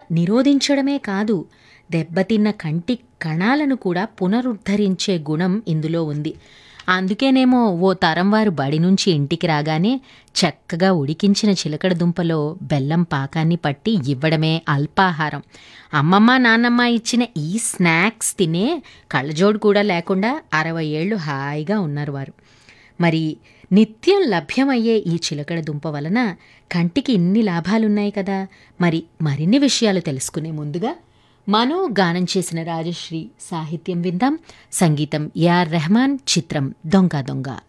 నిరోధించడమే కాదు దెబ్బతిన్న కంటి కణాలను కూడా పునరుద్ధరించే గుణం ఇందులో ఉంది అందుకేనేమో ఓ తరం వారు బడి నుంచి ఇంటికి రాగానే చక్కగా ఉడికించిన చిలకడ దుంపలో బెల్లం పాకాన్ని పట్టి ఇవ్వడమే అల్పాహారం అమ్మమ్మ నాన్నమ్మ ఇచ్చిన ఈ స్నాక్స్ తినే కళ్ళజోడు కూడా లేకుండా అరవై ఏళ్ళు హాయిగా ఉన్నారు వారు మరి నిత్యం లభ్యమయ్యే ఈ చిలకడ దుంప వలన కంటికి ఇన్ని లాభాలున్నాయి కదా మరి మరిన్ని విషయాలు తెలుసుకునే ముందుగా మనో గానం చేసిన రాజశ్రీ సాహిత్యం విందాం సంగీతం ఏఆర్ రెహమాన్ చిత్రం దొంగ దొంగ